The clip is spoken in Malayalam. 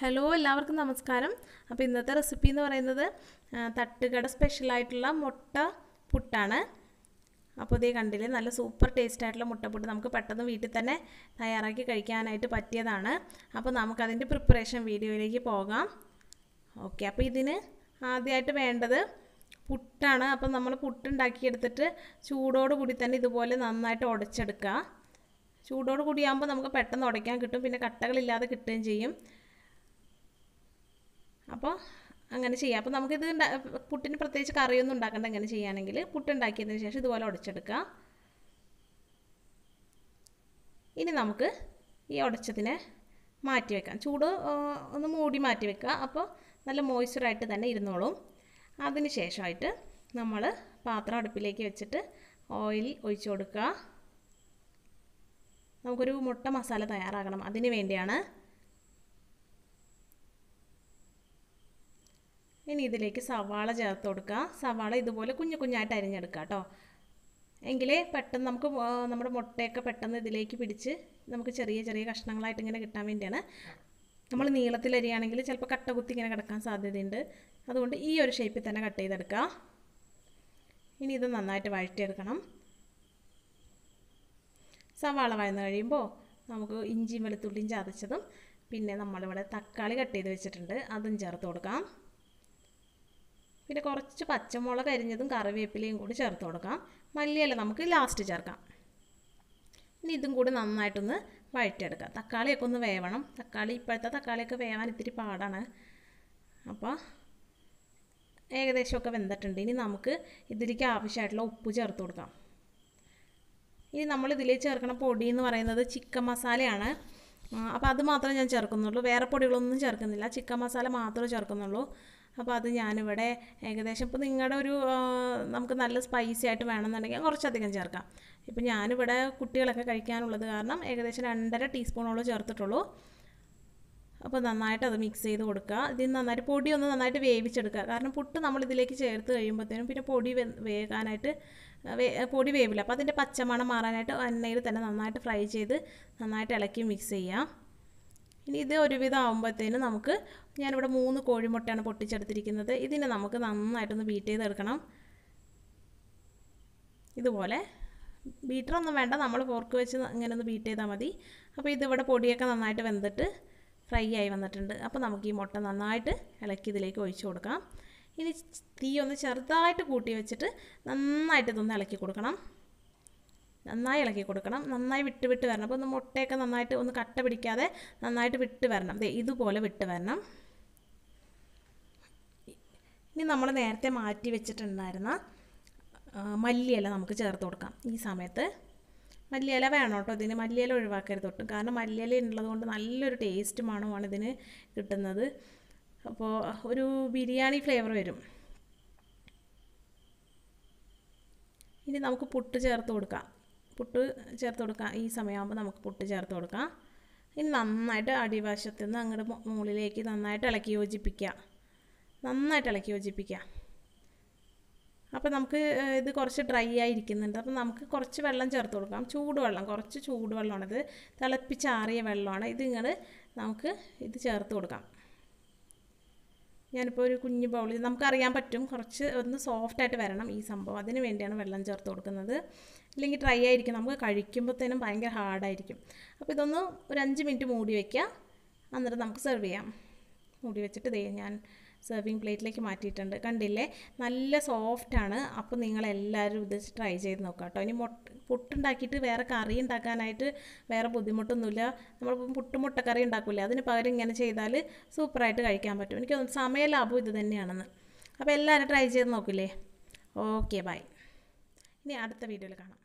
ഹലോ എല്ലാവർക്കും നമസ്കാരം അപ്പോൾ ഇന്നത്തെ റെസിപ്പി എന്ന് പറയുന്നത് ആ, തട്ടുകട സ്പെഷ്യലായിട്ടുള്ള മുട്ട പുട്ടാണ് അപ്പോൾ ഇതേ കണ്ടില്ലേ നല്ല സൂപ്പർ ടേസ്റ്റ് ആയിട്ടുള്ള മുട്ടപ്പുട്ട് നമുക്ക് പെട്ടെന്ന് വീട്ടിൽ തന്നെ തയ്യാറാക്കി കഴിക്കാനായിട്ട് പറ്റിയതാണ് അപ്പോൾ നമുക്കതിൻ്റെ പ്രിപ്പറേഷൻ വീഡിയോയിലേക്ക് പോകാം ഓക്കെ അപ്പോൾ ഇതിന് ആദ്യമായിട്ട് വേണ്ടത് പുട്ടാണ് അപ്പോൾ നമ്മൾ പുട്ടുണ്ടാക്കിയെടുത്തിട്ട് ചൂടോട് കൂടി തന്നെ ഇതുപോലെ നന്നായിട്ട് ഉടച്ചെടുക്കുക ചൂടോട് കൂടിയാകുമ്പോൾ നമുക്ക് പെട്ടെന്ന് ഉടയ്ക്കാൻ കിട്ടും പിന്നെ കട്ടകളില്ലാതെ കിട്ടുകയും ചെയ്യും അപ്പോൾ അങ്ങനെ ചെയ്യാം അപ്പോൾ നമുക്കിത് ഉണ്ടാ- പുട്ടിന് പ്രത്യേകിച്ച് കറിയൊന്നും ഉണ്ടാക്കേണ്ട എങ്ങനെ ചെയ്യുകയാണെങ്കിൽ പുട്ട് ഉണ്ടാക്കിയതിന് ശേഷം ഇതുപോലെ ഉടച്ചെടുക്കുക ഇനി നമുക്ക് ഈ ഉടച്ചതിനെ മാറ്റി വെക്കാം ചൂട് ആ, ഒന്ന് മൂടി മാറ്റി വെക്കുക അപ്പോൾ നല്ല മോയ്സ്ചറായിട്ട് തന്നെ ഇരുന്നോളും അതിന് ശേഷമായിട്ട് നമ്മൾ പാത്രം അടുപ്പിലേക്ക് വെച്ചിട്ട് ഓയിൽ ഒഴിച്ചു കൊടുക്കുക നമുക്കൊരു മുട്ട മസാല തയ്യാറാക്കണം അതിന് വേണ്ടിയാണ് ഇനി ഇതിലേക്ക് സവാള ചേർത്ത് കൊടുക്കുക സവാള ഇതുപോലെ കുഞ്ഞു കുഞ്ഞായിട്ട് അരിഞ്ഞെടുക്കുക കേട്ടോ എങ്കിലേ പെട്ടെന്ന് നമുക്ക് ആ, നമ്മുടെ മുട്ടയൊക്കെ പെട്ടെന്ന് ഇതിലേക്ക് പിടിച്ച് നമുക്ക് ചെറിയ ചെറിയ കഷ്ണങ്ങളായിട്ട് ഇങ്ങനെ കിട്ടാൻ വേണ്ടിയാണ് നമ്മൾ നീളത്തിൽ അരിയാണെങ്കിൽ ചിലപ്പോൾ കട്ട കുത്തി ഇങ്ങനെ കിടക്കാൻ സാധ്യതയുണ്ട് അതുകൊണ്ട് ഈ ഒരു ഷേപ്പിൽ തന്നെ കട്ട് ചെയ്തെടുക്കുക ഇനി ഇത് നന്നായിട്ട് വഴറ്റിയെടുക്കണം സവാള വഴന്ന് കഴിയുമ്പോൾ നമുക്ക് ഇഞ്ചിയും വെളുത്തുള്ളിയും ചതച്ചതും പിന്നെ നമ്മളിവിടെ തക്കാളി കട്ട് ചെയ്ത് വെച്ചിട്ടുണ്ട് അതും ചേർത്ത് കൊടുക്കാം പിന്നെ കുറച്ച് പച്ചമുളക് അരിഞ്ഞതും കറിവേപ്പിലയും കൂടി ചേർത്ത് കൊടുക്കാം മല്ലിയില നമുക്ക് ലാസ്റ്റ് ചേർക്കാം ഇനി ഇതും കൂടി നന്നായിട്ടൊന്ന് വഴറ്റിയെടുക്കാം തക്കാളിയൊക്കെ ഒന്ന് വേവണം തക്കാളി ഇപ്പോഴത്തെ തക്കാളിയൊക്കെ വേവാൻ ഇത്തിരി പാടാണ് അപ്പോൾ ഏകദേശമൊക്കെ വെന്തിട്ടുണ്ട് ഇനി നമുക്ക് ഇതിലേക്ക് ആവശ്യമായിട്ടുള്ള ഉപ്പ് ചേർത്ത് കൊടുക്കാം ഇനി നമ്മൾ ഇതിലേക്ക് ചേർക്കണ പൊടി എന്ന് പറയുന്നത് ചിക്കൻ മസാലയാണ് അപ്പോൾ അത് മാത്രമേ ഞാൻ ചേർക്കുന്നുള്ളൂ വേറെ പൊടികളൊന്നും ചേർക്കുന്നില്ല ചിക്കൻ മസാല മാത്രമേ ചേർക്കുന്നുള്ളൂ അപ്പോൾ അത് ഞാനിവിടെ ഏകദേശം ഇപ്പോൾ നിങ്ങളുടെ ഒരു ആ, നമുക്ക് നല്ല സ്പൈസി ആയിട്ട് വേണമെന്നുണ്ടെങ്കിൽ കുറച്ചധികം ചേർക്കാം ഇപ്പം ഞാനിവിടെ കുട്ടികളൊക്കെ കഴിക്കാനുള്ളത് കാരണം ഏകദേശം രണ്ടര ടീസ്പൂണോളം ചേർത്തിട്ടുള്ളൂ അപ്പോൾ നന്നായിട്ട് അത് മിക്സ് ചെയ്ത് കൊടുക്കുക ഇതിന് നന്നായിട്ട് പൊടി ഒന്ന് നന്നായിട്ട് വേവിച്ചെടുക്കുക കാരണം പുട്ട് നമ്മൾ ഇതിലേക്ക് ചേർത്ത് കഴിയുമ്പോഴത്തേനും പിന്നെ പൊടി വെ വേകാനായിട്ട് വേ പൊടി വേവില്ല അപ്പോൾ അതിൻ്റെ പച്ചമണം മാറാനായിട്ട് എണ്ണയിൽ തന്നെ നന്നായിട്ട് ഫ്രൈ ചെയ്ത് നന്നായിട്ട് ഇളക്കി മിക്സ് ചെയ്യാം ഇനി ഇത് ഒരുവിധം ആകുമ്പോഴത്തേനും നമുക്ക് ഞാനിവിടെ മൂന്ന് കോഴിമുട്ടയാണ് പൊട്ടിച്ചെടുത്തിരിക്കുന്നത് ഇതിനെ നമുക്ക് നന്നായിട്ടൊന്ന് ബീറ്റ് ചെയ്തെടുക്കണം ഇതുപോലെ ബീറ്ററൊന്നും വേണ്ട നമ്മൾ ഫോർക്ക് വെച്ച് ഇങ്ങനെ ഒന്ന് ബീറ്റ് ചെയ്താൽ മതി അപ്പോൾ ഇതിവിടെ പൊടിയൊക്കെ നന്നായിട്ട് വെന്തിട്ട് ഫ്രൈ ആയി വന്നിട്ടുണ്ട് അപ്പോൾ നമുക്ക് ഈ മുട്ട നന്നായിട്ട് ഇളക്കി ഇതിലേക്ക് ഒഴിച്ചു കൊടുക്കാം ഇനി തീ ഒന്ന് ചെറുതായിട്ട് കൂട്ടി വെച്ചിട്ട് നന്നായിട്ട് ഇതൊന്ന് ഇളക്കി കൊടുക്കണം നന്നായി ഇളക്കി കൊടുക്കണം നന്നായി വിട്ട് വിട്ട് വരണം അപ്പോൾ ഒന്ന് മുട്ടയൊക്കെ നന്നായിട്ട് ഒന്ന് കട്ട പിടിക്കാതെ നന്നായിട്ട് വിട്ട് വരണം ദേ ഇതുപോലെ വിട്ട് വരണം ഇനി നമ്മൾ നേരത്തെ മാറ്റി വെച്ചിട്ടുണ്ടായിരുന്ന ആ, മല്ലിയില നമുക്ക് ചേർത്ത് കൊടുക്കാം ഈ സമയത്ത് മല്ലിയില വേണം കേട്ടോ ഇതിന് മല്ലിയില ഒഴിവാക്കരുത് ഒട്ടും കാരണം മല്ലിയില ഉള്ളത് കൊണ്ട് നല്ലൊരു ടേസ്റ്റ് മണമാണ് ഇതിന് കിട്ടുന്നത് അപ്പോൾ ഒരു ബിരിയാണി ഫ്ലേവർ വരും ഇനി നമുക്ക് പുട്ട് ചേർത്ത് കൊടുക്കാം പുട്ട് ചേർത്ത് കൊടുക്കാം ഈ സമയമാകുമ്പോൾ നമുക്ക് പുട്ട് ചേർത്ത് കൊടുക്കാം ഇനി നന്നായിട്ട് അടിവശത്ത് നിന്ന് അങ്ങോട്ട് മുകളിലേക്ക് നന്നായിട്ട് ഇളക്കി യോജിപ്പിക്കുക നന്നായിട്ട് ഇളക്കി യോജിപ്പിക്കുക അപ്പോൾ നമുക്ക് ഏഹ്, ഇത് കുറച്ച് ഡ്രൈ ആയിരിക്കുന്നുണ്ട് അപ്പോൾ നമുക്ക് കുറച്ച് വെള്ളം ചേർത്ത് കൊടുക്കാം ചൂടുവെള്ളം കുറച്ച് ചൂടുവെള്ളമാണിത് തിളപ്പിച്ചാറിയ വെള്ളമാണ് ഇത് ഇങ്ങനെ നമുക്ക് ഇത് ചേർത്ത് കൊടുക്കാം ഞാനിപ്പോൾ ഒരു കുഞ്ഞു ബൗളിൽ നമുക്കറിയാൻ പറ്റും കുറച്ച് ഒന്ന് സോഫ്റ്റായിട്ട് വരണം ഈ സംഭവം അതിന് വേണ്ടിയാണ് വെള്ളം ചേർത്ത് കൊടുക്കുന്നത് ഇല്ലെങ്കിൽ ഡ്രൈ ആയിരിക്കും നമുക്ക് കഴിക്കുമ്പോഴത്തേനും ഭയങ്കര ഹാർഡായിരിക്കും അപ്പോൾ ഇതൊന്ന് ഒരു അഞ്ച് മിനിറ്റ് മൂടി വയ്ക്കുക എന്നിട്ട് നമുക്ക് സെർവ് ചെയ്യാം മൂടി വെച്ചിട്ട് ദേ ഞാൻ സെർവിങ് പ്ലേറ്റിലേക്ക് മാറ്റിയിട്ടുണ്ട് കണ്ടില്ലേ നല്ല സോഫ്റ്റാണ് അപ്പോൾ നിങ്ങളെല്ലാവരും ഇത് ട്രൈ ചെയ്ത് നോക്കാം കേട്ടോ ഇനി മുട്ട പുട്ടുണ്ടാക്കിയിട്ട് വേറെ കറി ഉണ്ടാക്കാനായിട്ട് വേറെ ബുദ്ധിമുട്ടൊന്നുമില്ല നമ്മൾ പുട്ട് മുട്ടക്കറി ഉണ്ടാക്കില്ലേ അതിന് പകരം ഇങ്ങനെ ചെയ്താൽ സൂപ്പറായിട്ട് കഴിക്കാൻ പറ്റും എനിക്ക് തോന്നുന്നു സമയ ലാഭം ഇത് തന്നെയാണെന്ന് അപ്പോൾ എല്ലാവരും ട്രൈ ചെയ്ത് നോക്കില്ലേ ഓക്കെ ബൈ ഇനി അടുത്ത വീഡിയോയിൽ കാണാം